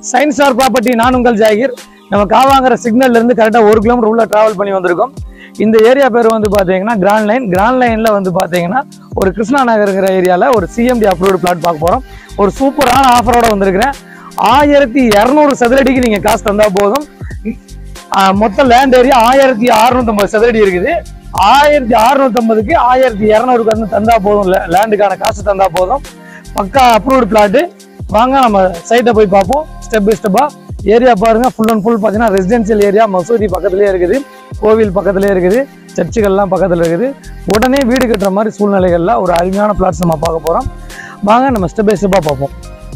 science star property நான் உங்கள் ஜாகிர் நம்ம காவாங்கிற சிக்னல்ல இருந்து கரெக்டாக ஒரு கிலோமீட்டர் உள்ள டிராவல் பண்ணி வந்திருக்கோம் இந்த ஏரியா பேர் வந்து பார்த்தீங்கன்னா கிராண்ட் லைன் கிராண்ட் லைனில் வந்து பார்த்தீங்கன்னா ஒரு கிருஷ்ணா நகருங்கிற ஏரியாவில் ஒரு சிஎம்டி அப்ரூவ்டு பிளாட் பார்க்க போகிறோம் ஒரு சூப்பரான ஆஃபரோட வந்திருக்கிறேன் ஆயிரத்தி இரநூறு சதுரடிக்கு நீங்கள் காசு தந்தால் போதும் ஆஹ் மொத்த லேண்ட் ஏரியா ஆயிரத்தி அறுநூத்தம்பது சதுரடி இருக்குது ஆயிரத்தி அறுநூத்தம்பதுக்கு ஆயிரத்தி இரநூறுக்கு வந்து தந்தா போதும் லேண்டுக்கான காசு தந்தா போதும் பக்கா அப்ரூவ்டு பிளாட்டு வாங்க நம்ம சைட்டை போய் பார்ப்போம் ஸ்டெப் பை ஸ்டெப்பா ஏரியா பாருங்க ஃபுல் அண்ட் ஃபுல் பார்த்தீங்கன்னா ரெசிடென்சியல் ஏரியா மசூதி பக்கத்துலேயே இருக்குது கோவில் பக்கத்துலேயே இருக்குது சர்ச்சுகள்லாம் பக்கத்தில் இருக்குது உடனே வீடு கட்டுற மாதிரி சூழ்நிலைகள்ல ஒரு அருமையான பிளாட்ஸ் நம்ம பார்க்க போகிறோம் வாங்க நம்ம ஸ்டெப் பை ஸ்டெப்பாக பார்ப்போம்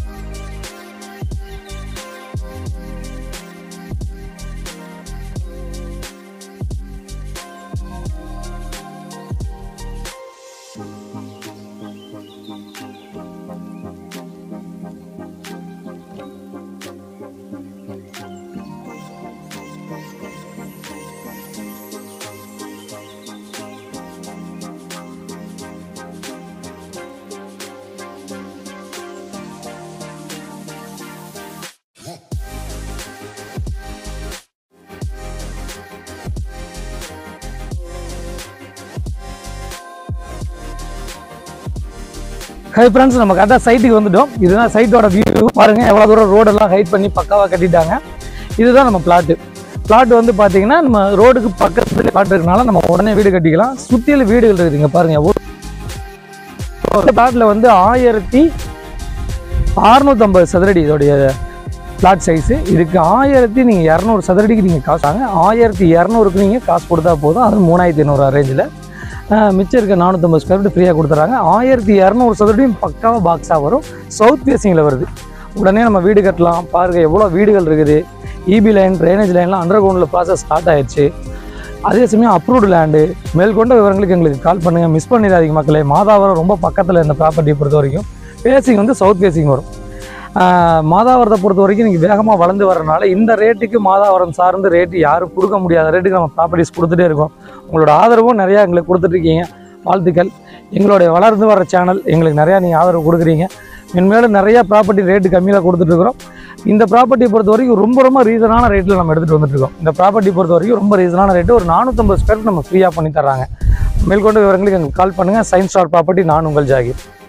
ஹை ஃப்ரெண்ட்ஸ் நம்ம கரெக்டாக சைட்டுக்கு வந்துட்டோம் இதுதான் சைட்டோட வியூ பாருங்க எவ்வளோ தூரம் ரோடெல்லாம் ஹைட் பண்ணி பக்காவாக கட்டிட்டாங்க இதுதான் நம்ம பிளாட்டு பிளாட் வந்து பார்த்தீங்கன்னா நம்ம ரோடுக்கு பக்கத்துல பிளாட் இருக்கனால நம்ம உடனே வீடு கட்டிக்கலாம் சுற்றியில் வீடுகள் இருக்குதுங்க பாருங்க எவ்வளோ பிளாட்டில் வந்து ஆயிரத்தி அறுநூத்தம்பது சதுரடி இதோடைய பிளாட் சைஸு இதுக்கு ஆயிரத்தி நீங்கள் இரநூறு சதுரடிக்கு நீங்கள் காசு வாங்க ஆயிரத்தி இரநூறுக்கு நீங்கள் காசு கொடுத்தா போதும் அது மூணாயிரத்தி ஐநூறு ரேஞ்சில் மிச்சம் இருக்க நானூற்றம்பது ஸ்கொயர் ஃபீட் ஃப்ரீயாக கொடுத்துறாங்க ஆயிரத்தி இரநூறு சதுரடியும் பக்காவாக பாக்ஸாக வரும் சவுத் ஃபேஸிங்கில் வருது உடனே நம்ம வீடு கட்டலாம் பாருங்க எவ்வளோ வீடுகள் இருக்குது இபி லைன் ட்ரைனேஜ் லைன்லாம் அண்டர் கிரவுண்டில் ப்ராசஸ் ஸ்டார்ட் ஆயிடுச்சு அதே சமயம் அப்ரூவ்டு லேண்டு மேற்கொண்ட விவரங்களுக்கு எங்களுக்கு கால் பண்ணுங்கள் மிஸ் பண்ணிடாதீங்க மக்களே மாதாவரம் ரொம்ப பக்கத்தில் இந்த ப்ராப்பர்ட்டியை பொறுத்த வரைக்கும் ஃபேஸிங் வந்து சவுத் ஃபேஸிங் வரும் ஆஹ் மாதாவரத்தை பொறுத்த வரைக்கும் நீங்கள் வேகமாக வளர்ந்து வரனால இந்த ரேட்டுக்கு மாதாவரம் சார்ந்து ரேட்டு யாரும் கொடுக்க முடியாத ரேட்டுக்கு நம்ம ப்ராப்பர்ட்டிஸ் கொடுத்துட்டே இருக்கோம் உங்களோட ஆதரவும் நிறையா எங்களுக்கு கொடுத்துட்ருக்கீங்க வாழ்த்துக்கள் எங்களுடைய வளர்ந்து வர சேனல் எங்களுக்கு நிறையா நீங்கள் ஆதரவு கொடுக்குறீங்க மென்மேலும் நிறையா ப்ராப்பர்ட்டி ரேட்டு கம்மியில் கொடுத்துட்ருக்குறோம் இந்த ப்ராப்பர்ட்டி பொறுத்த வரைக்கும் ரொம்ப ரொம்ப ரீசனான ரேட்டில் நம்ம எடுத்துகிட்டு வந்துட்டுருக்கோம் இந்த ப்ராப்பர்ட்டி பொறுத்த வரைக்கும் ரொம்ப ரீசனான ரேட்டு ஒரு நானூற்றம்பது ஸ்கொயர் நம்ம ஃப்ரீயாக பண்ணி தர்றாங்க மேற்கொண்டு விவரங்களுக்கு எங்களுக்கு கால் பண்ணுங்கள் சயின்ஸ் ஸ்டார் ப்ராப்பர்ட்டி நான் உங்கள் ஜாகிர்